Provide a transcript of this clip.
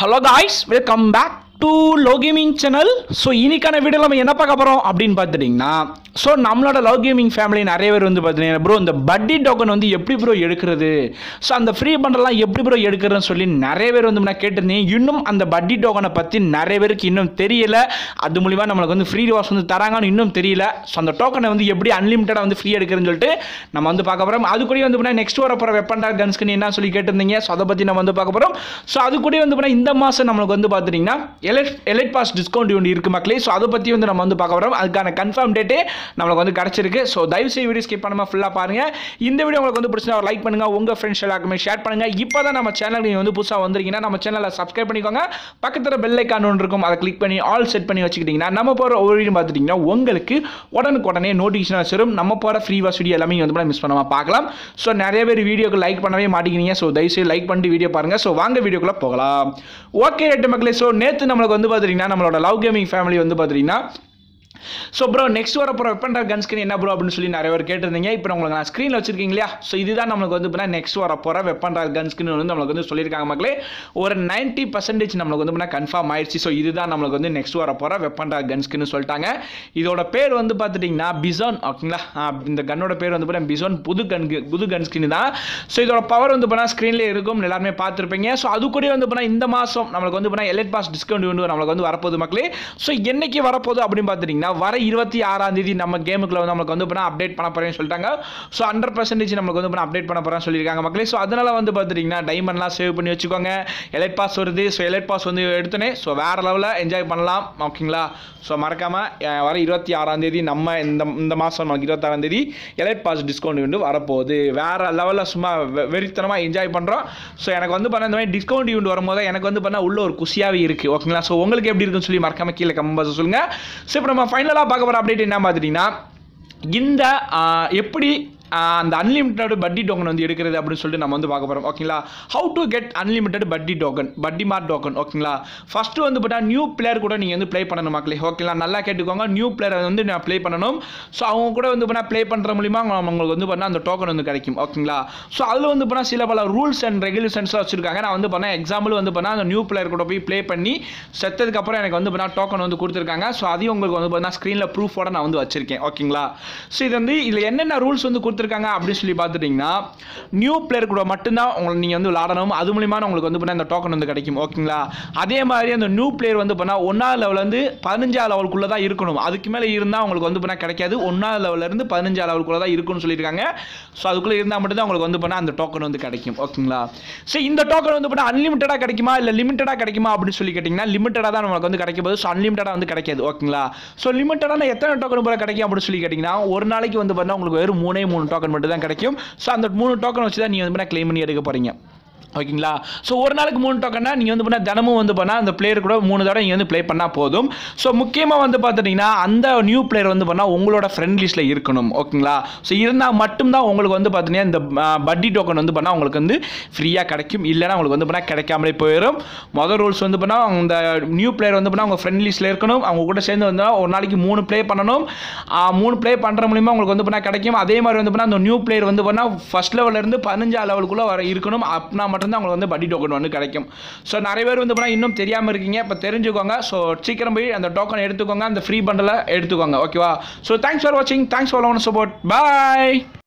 hello guys welcome back to lo gaming channel so இன்னைக்கான video நம்ம என்ன பார்க்க போகிறோம் அப்படின்னு பார்த்துட்டிங்கன்னா ஸோ நம்மளோட லவ் கேமிங் ஃபேமிலி நிறைய பேர் வந்து பார்த்தீங்கன்னா ப்ரோ இந்த பட்டி டோக்கன் வந்து எப்படி ப்ரோ எடுக்கிறது ஸோ அந்த ஃப்ரீ பண்டெல்லாம் எப்படி ப்ரோ எடுக்கிறதுன்னு சொல்லி நிறைய பேர் வந்து நான் கேட்டிருந்தேன் இன்னும் அந்த பட்டி டோக்கனை பற்றி நிறைய பேருக்கு இன்னும் தெரியல அது மூலிமா நம்மளுக்கு வந்து ஃப்ரீ வாஸ் வந்து தராங்கன்னு இன்னும் தெரியல ஸோ அந்த டோக்கனை வந்து எப்படி அன்லிமிட்டடாக வந்து ஃப்ரீ எடுக்கிறதுன்னு சொல்லிட்டு நம்ம வந்து பார்க்க போகிறோம் அது கூட வந்து பார்த்தீங்கன்னா நெக்ஸ்ட் வர போகிற வெப்பன்டா கன்ஸ்க்கு என்ன சொல்லி கேட்டிருந்தீங்க ஸோ அதை பற்றி நம்ம வந்து பார்க்க போகிறோம் ஸோ அது கூட வந்து பார்த்தீங்கன்னா இந்த மாதம் நம்மளுக்கு வந்து பார்த்துட்டிங்கன்னா எலைட் எலைட் பாஸ் டிஸ்கவுண்ட் ஒன்று இருக்குது மக்களே ஸோ அதை பற்றி வந்து நம்ம வந்து பார்க்க போகிறோம் அதுக்கான கன்ஃபார்ம் டேட்டே நம்மளுக்கு வந்து கிடச்சிருக்கு ஸோ தயவு செய்து வீடியோ ஸ்கிப் பண்ணாமல் ஃபுல்லாக பாருங்கள் இந்த வீடியோ உங்களுக்கு வந்து பிடிச்சா லைக் பண்ணுங்கள் உங்கள் ஃப்ரெண்ட்ஸ் எல்லாருக்குமே ஷேர் பண்ணுங்கள் இப்போ தான் நம்ம சேனல் நீங்கள் வந்து புதுசாக வந்திருக்கீங்கன்னா நம்ம சேனலை சப்ஸ்கிரைப் பண்ணிக்கோங்க பக்கத்தில் பெல் ஐக்கான் ஒன்று இருக்கும் அதை கிளிக் பண்ணி ஆல் செட் பண்ணி வச்சுக்கிட்டிங்கன்னா நம்ம போகிற ஒவ்வொரு வீடியோ பார்த்துட்டிங்கன்னா உங்களுக்கு உடனுக்குடனே நோட்டிஃபிகேஷன் வச்சிடும் நம்ம போகிற ஃப்ரீ வாஸ் வீடியோ எல்லாமே நீங்கள் வந்து மிஸ் பண்ணாமல் பார்க்கலாம் ஸோ நிறைய பேர் வீடியோக்கு லைக் பண்ணவே மாட்டேங்கிறீங்க ஸோ தயவுசெய்து லைக் பண்ணிட்டு வீடியோ பாருங்கள் ஸோ வாங்க வீடியோக்குள்ளே போகலாம் ஓகே ரெட்டு மக்களே ஸோ நேற்று நம்மளுக்கு வந்து பார்த்தீங்கன்னா நம்மளோட லவ் கேமிங் ஃபேமிலி வந்து பார்த்தீங்கன்னா ஸோ ப்ரோ நெக்ஸ்ட் வர போகிற வெப்பன் கன் ஸ்கின் என்ன ப்ரோ அப்படின்னு சொல்லி நிறைய பேர் கேட்டிருந்தீங்க இப்போ உங்களுக்கு நான் ஸ்க்ரீனில் வச்சிருக்கீங்க இல்லையா ஸோ இதுதான் நம்மளுக்கு வந்து பார்த்தீங்கன்னா நெக்ஸ்ட் வர போகிற வெப்பன் கன் ஸ்கின் வந்து நம்மளுக்கு வந்து சொல்லியிருக்காங்க மக்களே ஒரு நைன்ட்டி பர்சன்டேஜ் நம்மளுக்கு வந்து பார்த்தீங்கன்னா கன்ஃபார்ம் ஆயிடுச்சு ஸோ இதுதான் நம்மளுக்கு வந்து நெக்ஸ்ட் வர போகிற வெப்பன் கன் ஸ்கின் சொல்லிட்டாங்க இதோட பேர் வந்து பார்த்துட்டிங்கன்னா பிசான் ஓகேங்களா ஆ, இந்த கன்னோட பேர் வந்து பார்த்தீங்கன்னா பிசான் புது கன் புது கன் ஸ்கின் தான் ஸோ இதோட பவர் வந்து பார்த்தீங்கன்னா ஸ்க்ரீன்லேயே இருக்கும் எல்லாருமே பார்த்துருப்பீங்க ஸோ அது கூட வந்து பார்த்தீங்கன்னா இந்த மாதம் நம்மளுக்கு வந்து பார்த்தீங்கன்னா எலைட் பாஸ் டிஸ்கவுண்ட் வந்து நம்மளுக்கு வந்து வரப்போகுது மக்களே ஸோ என்னைக்கு வரப்போகுது அப்படின்னு பார்த்துட்டிங்கன்னா வர இருபத்தி ஆறாம் தேதி நம்ம கேமுக்குள்ள வந்து நம்மளுக்கு வந்து பார்த்தீங்கன்னா அப்டேட் பண்ண போகிறேன்னு சொல்லிட்டாங்க ஸோ ஹண்ட்ரட் பர்சன்டேஜ் நம்மளுக்கு வந்து பார்த்தீங்கன்னா அப்டேட் பண்ண போகிறேன்னு சொல்லியிருக்காங்க மக்களே ஸோ அதனால வந்து பார்த்துட்டிங்கன்னா டைமண்ட்லாம் சேவ் பண்ணி வச்சுக்கோங்க எலைட் பாஸ் வருது ஸோ எலைட் பாஸ் வந்து எடுத்தோன்னே ஸோ வேறு லெவலில் என்ஜாய் பண்ணலாம் ஓகேங்களா ஸோ மறக்காமல் வர இருபத்தி ஆறாம் தேதி நம்ம இந்த இந்த மாதம் நமக்கு இருபத்தாறாம் தேதி எலைட் பாஸ் டிஸ்கவுண்ட் வந்து வரப்போகுது வேறு லெவலில் சும்மா வெ- வெறித்தனமாக என்ஜாய் பண்ணுறோம் ஸோ எனக்கு வந்து பண்ண இந்த மாதிரி டிஸ்கவுண்ட் ஈவெண்ட் வரும்போது எனக்கு வந்து பண்ண உள்ள ஒரு குஷியாகவே இருக்குது ஓகேங்களா ஸோ உங்களுக்கு எப்படி இருக்குன்னு சொல்லி மறக்காம கீழே கமெண்ட் சொல்லுங்கள் ஸோ இப்போ நம்ம ஃபைனலாக பார்க்க போகிற அப்டேட் என்ன பார்த்துட்டிங்கன்னா இந்த ஆ, எப்படி ஆ, அந்த அன்லிமிட்டட் பட்டி டோக்கன் வந்து எடுக்கிறது அப்படின்னு சொல்லிட்டு நம்ம வந்து பார்க்க போகிறோம் ஓகேங்களா how to get unlimited buddy token buddy mark token ஓகேங்களா ஃபஸ்ட்டு வந்து பார்த்தா நியூ பிளேயர் கூட நீங்கள் வந்து ப்ளே பண்ணணும் மக்களே ஓகேங்களா நல்லா கேட்டுக்கோங்க நியூ பிளேயரை வந்து நான் ப்ளே பண்ணணும் ஸோ அவங்க கூட வந்து பார்த்தா ப்ளே பண்ணுற மூலிமா அவங்க- உங்களுக்கு வந்து பண்ணால் அந்த டோக்கன் வந்து கிடைக்கும் ஓகேங்களா ஸோ அதில் வந்து பண்ணால் சில பல ரூல்ஸ் அண்ட் ரெகுலேஷன்ஸ்லாம் வச்சுருக்காங்க நான் வந்து பண்ணேன் எக்ஸாம்பிள் வந்து பண்ணால் அந்த நியூ பிளேயர் கூட போய் ப்ளே பண்ணி செத்ததுக்கப்புறம் எனக்கு வந்து பண்ணால் டோக்கன் வந்து கொடுத்துருக்காங்க ஸோ அதையும் உங்களுக்கு வந்து பார்த்தா ஸ்க்ரீனில் ப்ரூஃபோட நான் வந்து வச்சிருக்கேன் ஓகேங்களா ஸோ இது வந்து இதில் என்னென்ன ரூல்ஸ் வந்து கொடுத்துருக்காங்க அப்படின்னு சொல்லி பார்த்துட்டிங்கன்னா நியூ பிளேயர் கூட மட்டும்தான் உங்களை நீங்கள் வந்து விளாடணும் அது மூலிமா உங்களுக்கு வந்து பண்ணால் இந்த டோக்கன் வந்து கிடைக்கும் ஓகேங்களா அதே மாதிரி அந்த நியூ பிளேயர் வந்து பண்ணால் ஒன்றாவது லெவலேருந்து பதினஞ்சாவது லெவலுக்குள்ளே தான் இருக்கணும் அதுக்கு மேலே இருந்தால் உங்களுக்கு வந்து பண்ணால் கிடைக்காது ஒன்றாவது லெவலேருந்து பதினஞ்சாவது லெவலுக்குள்ளே தான் இருக்கும்னு சொல்லியிருக்காங்க ஸோ அதுக்குள்ளே இருந்தால் மட்டும் தான் உங்களுக்கு வந்து பண்ணால் அந்த டோக்கன் வந்து கிடைக்கும் ஓகேங்களா ஸோ இந்த டோக்கன் வந்து பண்ணால் அன்லிமிட்டடாக கிடைக்குமா இல்லை லிமிட்டடாக கிடைக்குமா அப்படின்னு சொல்லி கேட்டிங்கன்னா லிமிட்டடாக தான் நமக்கு வந்து கிடைக்கும் போது ஸோ அன்லிமிட்டடாக வந்து கிடைக்காது ஓகேங்களா ஸோ லிமிட்டடான எத்தனை டோக்கன் போல கிடைக்கும் அப்படின்னு சொல்லி கேட்டிங்கன்னா ஒரு நாளைக்கு வந்து பார்த்தா உங்களுக்கு வெறும் மூணே மூணு டோக்கன் மட்டும் தான் கிடைக்கும் ஸோ அந்த மூணு டோக்கன் வச்சு தான் நீங்கள் வந்து கிளைம் பண்ணி எடுக்க போகிறீங்க ஓகேங்களா ஸோ ஒரு நாளைக்கு மூணு டோக்கன்னா நீங்கள் வந்து பண்ணால் தினமும் வந்து பண்ணால் அந்த பிளேயர் கூட மூணு தடவை நீங்கள் வந்து ப்ளே பண்ணால் போதும் ஸோ முக்கியமாக வந்து பார்த்துட்டிங்கன்னா அந்த நியூ பிளேயர் வந்து பண்ணால் உங்களோட ஃப்ரெண்ட் லிஸ்ட்டில் இருக்கணும் ஓகேங்களா ஸோ இருந்தால் மட்டும்தான் உங்களுக்கு வந்து பார்த்தீங்கன்னா இந்த பட்டி டோக்கன் வந்து பண்ணால் உங்களுக்கு வந்து ஃப்ரீயாக கிடைக்கும் இல்லைன்னா உங்களுக்கு வந்து பண்ணால் கிடைக்காமலே போயிடும் மொதல் ரூல்ஸ் வந்து பண்ணால் அந்த நியூ பிளேயர் வந்து பண்ணால் உங்கள் ஃப்ரெண்ட் லிஸ்ட்டில் இருக்கணும் அவங்க கூட சேர்ந்து வந்தால் ஒரு நாளைக்கு மூணு ப்ளே பண்ணணும் ஆ, மூணு ப்ளே பண்ணுற மூலிமா உங்களுக்கு வந்து பண்ணால் கிடைக்கும் அதே மாதிரி வந்து பண்ணால் அந்த நியூ பிளேயர் வந்து பண்ணால் ஃபஸ்ட் லெவலேருந்து பதினஞ்சா லெவலுக்குள்ளே வர இருக்கணும் அப்படின்னா மட்டும்தான் உங்களுக்கு வந்து பட்டி டோக்கன் வந்து கிடைக்கும் ஸோ நிறைய பேர் வந்து பண்ணால் இன்னும் தெரியாமல் இருக்கீங்க இப்போ தெரிஞ்சுக்கோங்க ஸோ சீக்கிரம் போய் அந்த டோக்கன் எடுத்துக்கோங்க அந்த ஃப்ரீ பண்டலை எடுத்துக்கோங்க ஓகேவா ஸோ தேங்க்ஸ் ஃபார் வாட்சிங் thanks for love and support bye